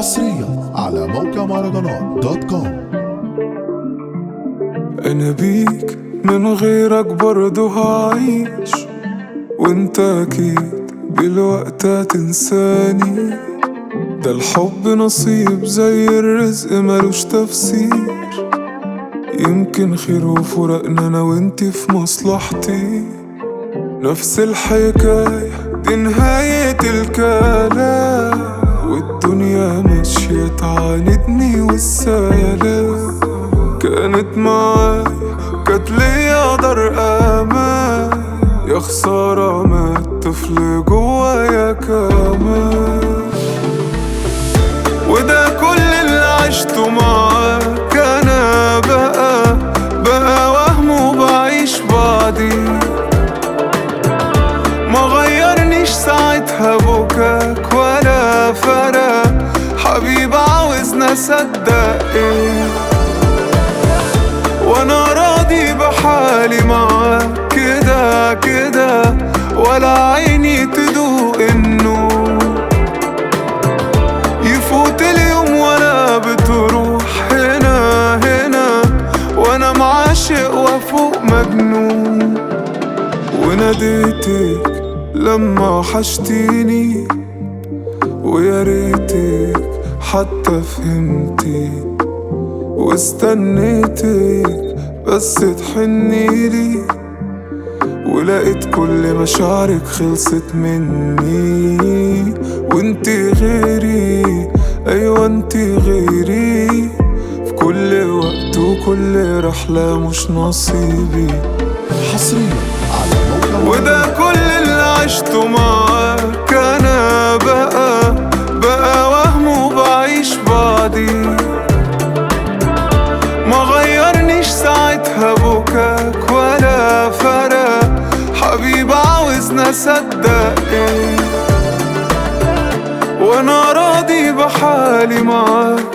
حصريا على موقع مهرجانات دوت كوم انا بيك من غيرك برضه هعيش وانت اكيد بالوقت هتنساني ده الحب نصيب زي الرزق ملوش تفسير يمكن خير وفرقنا انا وانتي في مصلحتي نفس الحكاية دي نهاية الكلام والدنيا ماشية تعاندني والسلام كانت معايا كانت ليا دار امان يا خسارة مات طفل جوايا كمان وده كل اللي عشته معاك انا بقى بقى وهم وبعيش بعدي ما غيرنيش ساعتها بكاك ولا فرق حبيب عاوزنا اصدق ايه وانا راضي بحالي معاك كده كده ولا عيني تدوق النور يفوت اليوم ولا بتروح هنا هنا وانا معاشق وفوق مجنون وناديتك لما وحشتيني ويا ريتك حتى فهمتي واستنيتك بس تحني لي ولقيت كل مشاعرك خلصت مني وانتي غيري ايوه انتي غيري في كل وقت وكل رحلة مش نصيبي حصريا على موقع وده كل اللي عشته معاك انا بقى بقى وهم وبعيش بعدي ما غيرنيش ساعتها بكاك ولا فرق حبيب عاوزنا اصدق ايه وانا راضي بحالي معاك